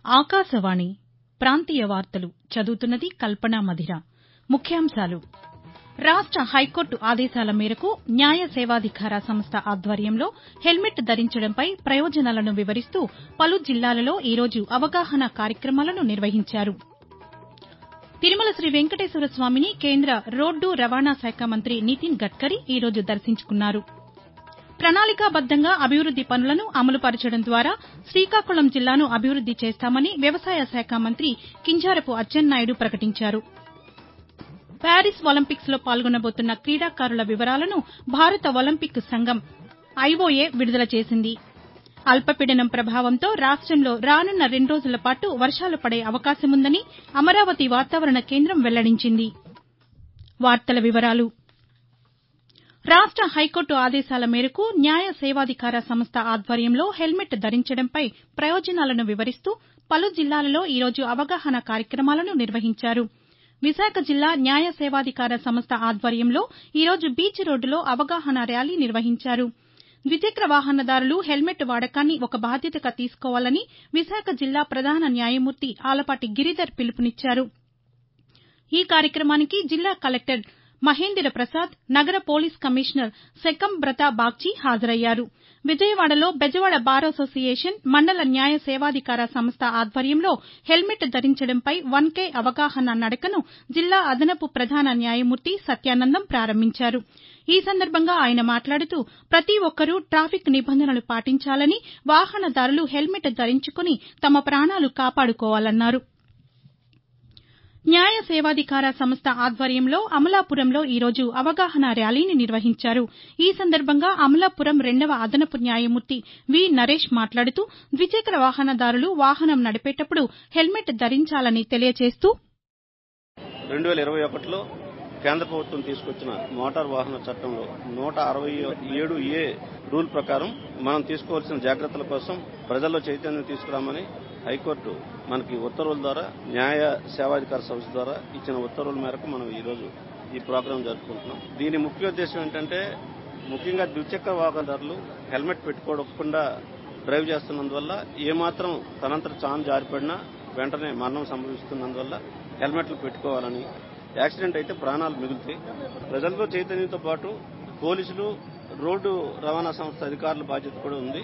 ఆకాశవాణి ప్రాంతీయ వార్తలు చదువుతున్నది కల్పన మధిర ముఖ్యాంశాలు రాష్ట హైకోర్టు ఆదేశాల మేరకు న్యాయ సేవాధికార సంస్థ ఆధ్వర్యంలో హెల్మెట్ ధరించడంపై ప్రయోజనాలను వివరిస్తూ పలు జిల్లాలలో ఈరోజు అవగాహన కార్యక్రమాలను నిర్వహించారు తిరుమల శ్రీ వెంకటేశ్వర స్వామిని కేంద్ర రోడ్డు రవాణా శాఖ మంత్రి నితిన్ గడ్కరీ ఈరోజు దర్శించుకున్నారు ప్రణాళికాబద్దంగా అభివృద్ది పనులను అమలు పరచడం ద్వారా శ్రీకాకుళం జిల్లాను అభివృద్ది చేస్తామని వ్యవసాయ శాఖ మంత్రి కింజారపు అచ్చెన్నాయుడు ప్రకటించారు ప్యారిస్ ఒలింపిక్స్ లో పాల్గొనబోతున్న క్రీడాకారుల వివరాలను భారత ఒలింపిక్ సంఘం ఐఓఏ విడుదల చేసింది అల్పపీడనం ప్రభావంతో రాష్టంలో రానున్న రెండు రోజుల పాటు వర్షాలు పడే అవకాశముందని అమరావతి వాతావరణ కేంద్రం వెల్లడించింది రాష్ట హైకోర్టు ఆదేశాల మేరకు న్యాయ సేవాధికార సంస్థ ఆధ్వర్యంలో హెల్మెట్ ధరించడంపై ప్రయోజనాలను వివరిస్తూ పలు జిల్లాలలో ఈరోజు అవగాహన కార్యక్రమాలను నిర్వహించారు విశాఖ జిల్లా న్యాయ సేవాధికార సంస్థ ఆధ్వర్యంలో ఈరోజు బీచ్ రోడ్డులో అవగాహన ర్యాలీ నిర్వహించారు ద్విచక్ర వాహనదారులు హెల్మెట్ వాడకాన్ని ఒక బాధ్యతగా తీసుకోవాలని విశాఖ జిల్లా ప్రధాన న్యాయమూర్తి ఆలపాటి గిరిధర్ పిలుపునిచ్చారు ఈ కార్యక్రమానికి జిల్లా కలెక్టర్ మహేందిర ప్రసాద్ నగర పోలీస్ కమిషనర్ సెకంబ్రత బాగ్చి హాజరయ్యారు విజయవాడలో బెజవాడ బార్ అసోసియేషన్ మండల న్యాయ సేవాధికార సంస్థ ఆధ్వర్యంలో హెల్మెట్ ధరించడంపై వన్ కే అవగాహన నడకను జిల్లా అదనపు ప్రధాన న్యాయమూర్తి సత్యానందం ప్రారంభించారు ఈ సందర్భంగా ఆయన మాట్లాడుతూ ప్రతి ఒక్కరూ ట్రాఫిక్ నిబంధనలు పాటించాలని వాహనదారులు హెల్మెట్ ధరించుకుని తమ ప్రాణాలు కాపాడుకోవాలన్నారు న్యాయ సేవాధికార సంస్థ ఆధ్వర్యంలో అమలాపురంలో ఈరోజు అవగాహన ర్యాలీని నిర్వహించారు ఈ సందర్భంగా అమలాపురం రెండవ అదనపు న్యాయమూర్తి వి నరేష్ మాట్లాడుతూ ద్విచక్ర వాహనదారులు వాహనం నడిపేటప్పుడు హెల్మెట్ ధరించాలని తెలియజేస్తూ రెండు వేల ఇరవై ఒకటిలో కేంద్ర ప్రభుత్వం తీసుకొచ్చిన మోటార్ వాహన చట్టంలో నూట అరవై ఏడు ఏ రూల్ ప్రకారం మనం తీసుకోవాల్సిన జాగ్రత్తల కోసం ప్రజల్లో చైతన్యం తీసుకురామని హైకోర్టు మనకి ఉత్తర్వుల ద్వారా న్యాయ సేవాధికార సంస్థ ద్వారా ఇచ్చిన ఉత్తర్వుల మేరకు మనం ఈ రోజు ఈ ప్రోగ్రాం జరుపుకుంటున్నాం దీని ముఖ్య ఉద్దేశం ఏంటంటే ముఖ్యంగా ద్విచక్ర వాహనదారులు హెల్మెట్ పెట్టుకోకుండా డ్రైవ్ చేస్తున్నందువల్ల ఏమాత్రం తనంతట చాన్ జారిపడినా వెంటనే మరణం సంభవిస్తున్నందువల్ల హెల్మెట్లు పెట్టుకోవాలని యాక్సిడెంట్ అయితే ప్రాణాలు మిగులుతాయి ప్రజల్లో చైతన్యంతో పాటు పోలీసులు రోడ్డు రవాణా సంస్థ అధికారుల బాధ్యత కూడా ఉంది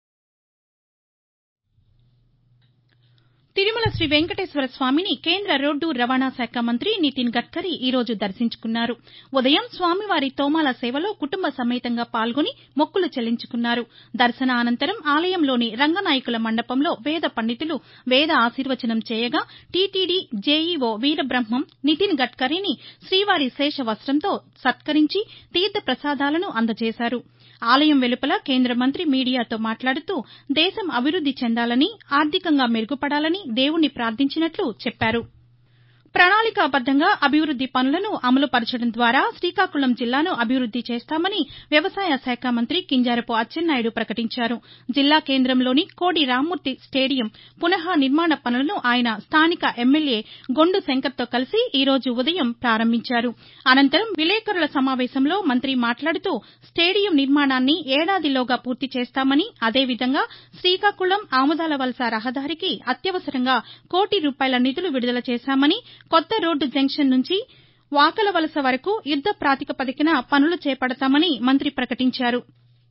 తిరుమల శ్రీ వెంకటేశ్వర స్వామిని కేంద్ర రోడ్డు రవాణా శాఖ మంత్రి నితిన్ గడ్కరీ ఈరోజు దర్శించుకున్నారు ఉదయం స్వామివారి తోమాల సేవలో కుటుంబ సమేతంగా పాల్గొని మొక్కులు చెల్లించుకున్నారు దర్శనానంతరం ఆలయంలోని రంగనాయకుల మండపంలో వేద పండితులు వేద ఆశీర్వచనం చేయగా టీటీడీ జేఈఓ వీరబ్రహ్మం నితిన్ గడ్కరీని శ్రీవారి శేష వస్త్రంతో సత్కరించి తీర్థ ప్రసాదాలను అందజేశారు ఆలయం వెలుపల కేంద్ర మంత్రి మీడియాతో మాట్లాడుతూ దేశం అభివృద్ది చెందాలని ఆర్థికంగా మెరుగుపడాలని దేవుణ్ణి ప్రార్థించినట్లు చెప్పారు ప్రణాళికాబద్దంగా అభివృద్ది పనులను అమలు పరచడం ద్వారా శ్రీకాకుళం జిల్లాను అభివృద్ది చేస్తామని వ్యవసాయ శాఖ మంత్రి కింజారపు అచ్చెన్నాయుడు ప్రకటించారు జిల్లా కేంద్రంలోని కోడి రామ్మూర్తి స్టేడియం పునః నిర్మాణ పనులను ఆయన స్థానిక ఎమ్మెల్యే గొండు శంకర్తో కలిసి ఈ రోజు ఉదయం ప్రారంభించారు అనంతరం విలేకరుల సమావేశంలో మంత్రి మాట్లాడుతూ స్టేడియం నిర్మాణాన్ని ఏడాదిలోగా పూర్తి చేస్తామని అదేవిధంగా శ్రీకాకుళం ఆముదాలవలస రహదారికి అత్యవసరంగా కోటి రూపాయల నిధులు విడుదల చేశామని కొత్త రోడ్డు జంక్షన్ నుంచి వాకలవలస వరకు యుద్ద ప్రాతిపదికన పనులు చేపడతామని మంత్రి ప్రకటించారు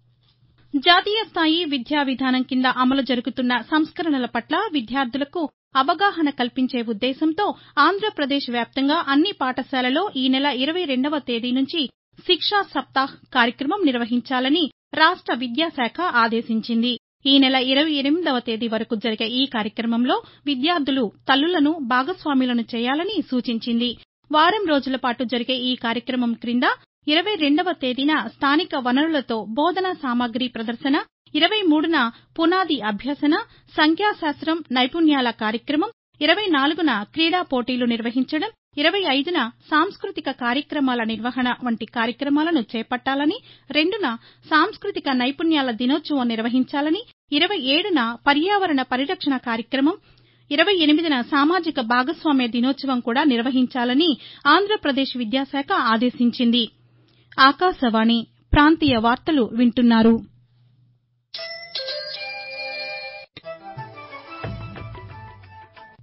జాతీయ స్థాయి విద్యా విధానం కింద అమలు జరుగుతున్న సంస్కరణల పట్ల విద్యార్థులకు అవగాహన కల్పించే ఉద్దేశంతో ఆంధ్రప్రదేశ్ వ్యాప్తంగా అన్ని పాఠశాలల్లో ఈ నెల ఇరవై రెండవ తేదీ నుంచి శిక్షా సప్తాహ్ కార్యక్రమం నిర్వహించాలని రాష్ట విద్యాశాఖ ఆదేశించింది ఈ నెల ఇరవై ఎనిమిదవ తేదీ వరకు జరిగే ఈ కార్యక్రమంలో విద్యార్థులు తల్లులను భాగస్వాములను చేయాలని సూచించింది వారం రోజుల పాటు జరిగే ఈ కార్యక్రమం క్రింద ఇరవై రెండవ తేదీన స్థానిక వనరులతో బోధనా సామగ్రి ప్రదర్శన ఇరవై మూడున పునాది అభ్యసన సంఖ్యాశాస్త్రం నైపుణ్యాల కార్యక్రమం ఇరవై నాలుగున క్రీడా పోటీలు నిర్వహించడం ఇరవై ఐదున సాంస్కృతిక కార్యక్రమాల నిర్వహణ వంటి కార్యక్రమాలను చేపట్టాలని రెండున సాంస్కృతిక నైపుణ్యాల దినోత్సవం నిర్వహించాలని ఇరవై ఏడున పర్యావరణ పరిరక్షణ కార్యక్రమం ఇరవై ఎనిమిదిన సామాజిక భాగస్వామ్య దినోత్సవం కూడా నిర్వహించాలని ఆంధ్రప్రదేశ్ విద్యాశాఖ ఆదేశించింది ఆకాశవాణి ప్రాంతీయ వార్తలు వింటున్నారు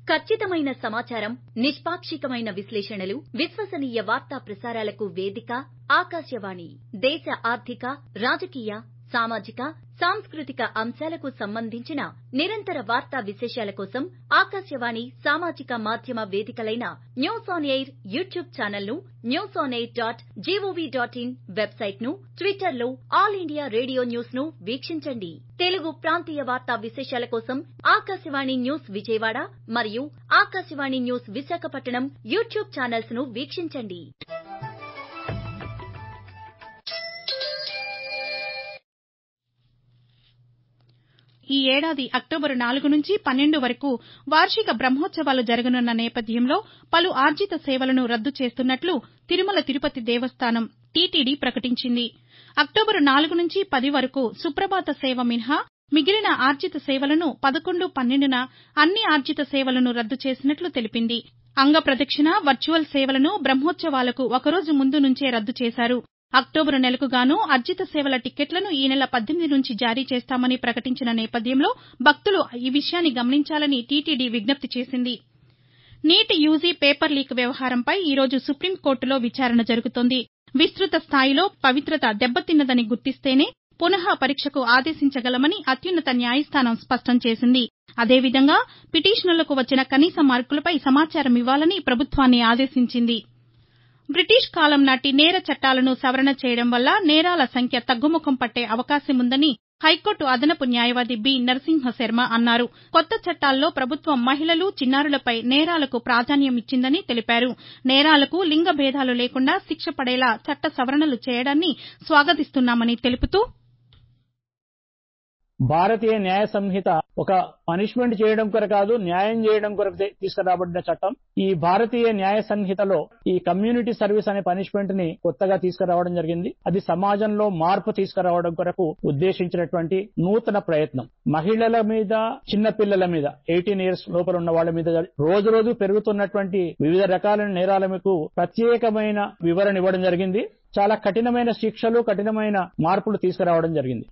ఖచ్చితమైన సమాచారం నిష్పాక్షికమైన విశ్లేషణలు విశ్వసనీయ వార్తా ప్రసారాలకు వేదిక ఆకాశవాణి దేశ ఆర్థిక రాజకీయ సామాజిక సాంస్కృతిక అంశాలకు సంబంధించిన నిరంతర వార్తా విశేషాల కోసం ఆకాశవాణి సామాజిక మాధ్యమ వేదికలైన news on air YouTube channel ను news on air dot gov dot in website ను ట్విట్టర్ లో ఆల్ ఇండియా రేడియో న్యూస్ ను వీక్షించండి తెలుగు ప్రాంతీయ వార్తా విశేషాల కోసం ఆకాశవాణి న్యూస్ విజయవాడ మరియు Akashvani news Visakhapatnam YouTube channels ను వీక్షించండి ఈ ఏడాది అక్టోబరు నాలుగు నుంచి పన్నెండు వరకు వార్షిక బ్రహ్మోత్సవాలు జరగనున్న నేపథ్యంలో పలు ఆర్జిత సేవలను రద్దు చేస్తున్నట్లు తిరుమల తిరుపతి దేవస్థానం టీటీడీ ప్రకటించింది అక్టోబరు నాలుగు నుంచి పది వరకు సుప్రభాత సేవ మినహా మిగిలిన ఆర్జిత సేవలను పదకొండు పన్నెండున అన్ని ఆర్జిత సేవలను రద్దు చేసినట్లు తెలిపింది అంగ ప్రదక్షిణ వర్చువల్ సేవలను బ్రహ్మోత్సవాలకు ఒకరోజు ముందు నుంచే రద్దు చేశారు అక్టోబరు నెలకు గాను అర్జిత సేవల టిక్కెట్లను ఈ నెల పద్దెనిమిది నుంచి జారీ చేస్తామని ప్రకటించిన నేపథ్యంలో భక్తులు ఈ విషయాన్ని గమనించాలని టీటీడీ విజ్ఞప్తి చేసింది నీట్ యూజీ పేపర్ లీక్ వ్యవహారంపై ఈరోజు సుప్రీంకోర్టులో విచారణ జరుగుతోంది విస్తృత స్థాయిలో పవిత్రత దెబ్బతిన్నదని గుర్తిస్తేనే పునః పరీక్షకు ఆదేశించగలమని అత్యున్నత న్యాయస్థానం స్పష్టం చేసింది అదేవిధంగా పిటిషనర్లకు వచ్చిన కనీస మార్కులపై సమాచారం ఇవ్వాలని ప్రభుత్వాన్ని ఆదేశించింది బ్రిటిష్ కాలం నాటి నేర చట్టాలను సవరణ చేయడం వల్ల నేరాల సంఖ్య తగ్గుముఖం పట్టే అవకాశముందని హైకోర్టు అదనపు న్యాయవాది బి నరసింహశర్మ అన్నారు కొత్త చట్టాల్లో ప్రభుత్వం మహిళలు చిన్నారులపై నేరాలకు ప్రాధాన్యం ఇచ్చిందని తెలిపారు నేరాలకు లింగ భేదాలు లేకుండా శిక్ష పడేలా చట్ట సవరణలు చేయడాన్ని స్వాగతిస్తున్నామని తెలుపుతూ భారతీయ న్యాయ సంహిత ఒక పనిష్మెంట్ చేయడం కొరకు కాదు న్యాయం చేయడం కొరకు తీసుకురాబడిన చట్టం ఈ భారతీయ న్యాయ సంహితలో ఈ కమ్యూనిటీ సర్వీస్ అనే పనిష్మెంట్ ని కొత్తగా తీసుకురావడం జరిగింది అది సమాజంలో మార్పు తీసుకురావడం కొరకు ఉద్దేశించినటువంటి నూతన ప్రయత్నం మహిళల మీద చిన్న పిల్లల మీద ఎయిటీన్ ఇయర్స్ లోపల ఉన్న వాళ్ళ మీద రోజు రోజు పెరుగుతున్నటువంటి వివిధ రకాల నేరాలకు ప్రత్యేకమైన వివరణ ఇవ్వడం జరిగింది చాలా కఠినమైన శిక్షలు కఠినమైన మార్పులు తీసుకురావడం జరిగింది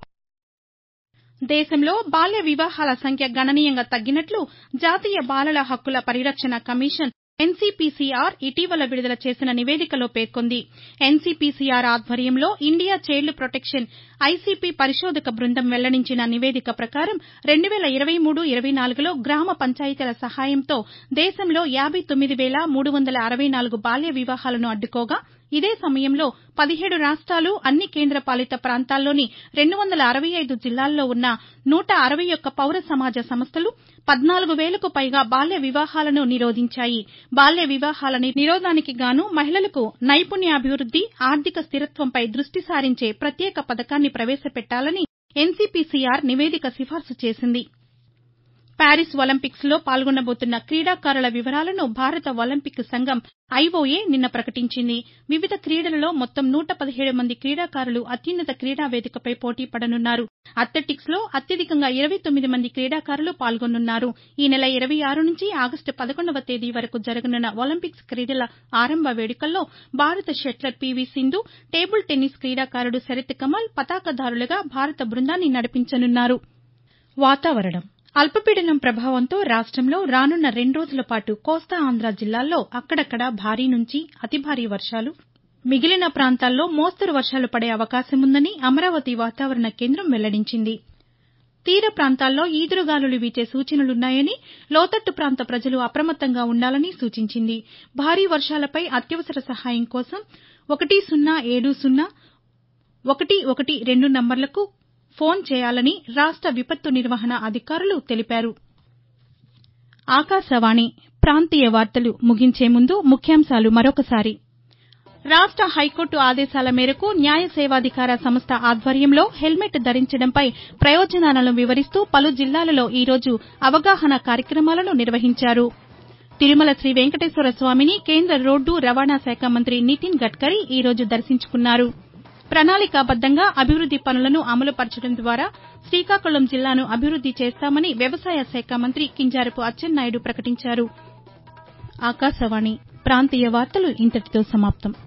దేశంలో బాల్య వివాహాల సంఖ్య గణనీయంగా తగ్గినట్లు జాతీయ బాలల హక్కుల పరిరక్షణ కమిషన్ ఎన్సీపీసీఆర్ ఇటీవల విడుదల చేసిన నివేదికలో పేర్కొంది ఎన్సీపీసీఆర్ ఆధ్వర్యంలో ఇండియా చైల్డ్ ప్రొటెక్షన్ ఐసీపీ పరిశోధక బృందం వెల్లడించిన నివేదిక ప్రకారం రెండు వేల ఇరవై మూడు ఇరవై నాలుగులో గ్రామ పంచాయతీల సహాయంతో దేశంలో యాబై తొమ్మిది వేల మూడు వందల అరవై నాలుగు బాల్య వివాహాలను అడ్డుకోగా ఇదే సమయంలో పదిహేడు రాష్ట్రాలు అన్ని కేంద్ర పాలిత ప్రాంతాల్లోని రెండు వందల అరవై ఐదు జిల్లాల్లో ఉన్న నూట అరవై ఒక్క పౌర సమాజ సంస్థలు పద్నాలుగు వేలకు పైగా బాల్య వివాహాలను నిరోధించాయి బాల్య వివాహాల నిరోధానికి గాను మహిళలకు నైపుణ్యాభివృద్ది ఆర్థిక స్థిరత్వంపై దృష్టి సారించే ప్రత్యేక పథకాన్ని ప్రవేశపెట్టాలని ఎన్సీపీసీఆర్ నివేదిక సిఫార్సు చేసింది ప్యారిస్ ఒలింపిక్స్ లో పాల్గొనబోతున్న క్రీడాకారుల వివరాలను భారత ఒలింపిక్ సంఘం ఐఓఏ నిన్న ప్రకటించింది వివిధ క్రీడలలో మొత్తం నూట పదిహేడు మంది క్రీడాకారులు అత్యున్నత క్రీడా వేదికపై పోటీ పడనున్నారు అథ్లెటిక్స్ లో అత్యధికంగా ఇరవై తొమ్మిది మంది క్రీడాకారులు పాల్గొనున్నారు ఈ నెల ఇరవై ఆరు నుంచి ఆగస్టు పదకొండవ తేదీ వరకు జరగనున్న ఒలింపిక్స్ క్రీడల ఆరంభ వేడుకల్లో భారత shuttler PV Sindhu table tennis క్రీడాకారుడు శరత్ కమల్ పతాకదారులుగా భారత బృందాన్ని నడిపించనున్నారు వాతావరణం అల్పపీడనం ప్రభావంతో రాష్టంలో రానున్న రెండు రోజుల పాటు కోస్తా ఆంధ్ర జిల్లాల్లో అక్కడక్కడా భారీ నుంచి అతి భారీ వర్షాలు మిగిలిన ప్రాంతాల్లో మోస్తరు వర్షాలు పడే అవకాశముందని అమరావతి వాతావరణ కేంద్రం వెల్లడించింది తీర ప్రాంతాల్లో ఈదురుగాలులు వీచే సూచనలున్నాయని లోతట్టు ప్రాంత ప్రజలు అప్రమత్తంగా ఉండాలని సూచించింది భారీ వర్షాలపై అత్యవసర సహాయం కోసం ఒకటి సున్నా ఏడు సున్నా ఒకటి ఒకటి రెండు నంబర్లకు ఫోన్ చేయాలని రాష్ట విపత్తు నిర్వహణ అధికారులు తెలిపారు ఆకాశవాణి ప్రాంతీయ వార్తలు ముగించే ముందు ముఖ్యాంశాలు మరొకసారి రాష్ట హైకోర్టు ఆదేశాల మేరకు న్యాయ సేవాధికార సంస్థ ఆధ్వర్యంలో హెల్మెట్ ధరించడంపై ప్రయోజనాలను వివరిస్తూ పలు జిల్లాలలో ఈరోజు అవగాహన కార్యక్రమాలను నిర్వహించారు తిరుమల శ్రీ వెంకటేశ్వర స్వామిని కేంద్ర రోడ్డు రవాణా శాఖ మంత్రి నితిన్ గడ్కరీ ఈరోజు దర్శించుకున్నారు ప్రణాళికాబద్దంగా అభివృద్ది పనులను అమలుపరచడం ద్వారా శ్రీకాకుళం జిల్లాను అభివృద్ది చేస్తామని వ్యవసాయ శాఖ మంత్రి కింజారపు అచ్చెన్నాయుడు ప్రకటించారు ఆకాశవాణి ప్రాంతీయ వార్తలు ఇంతటితో సమాప్తం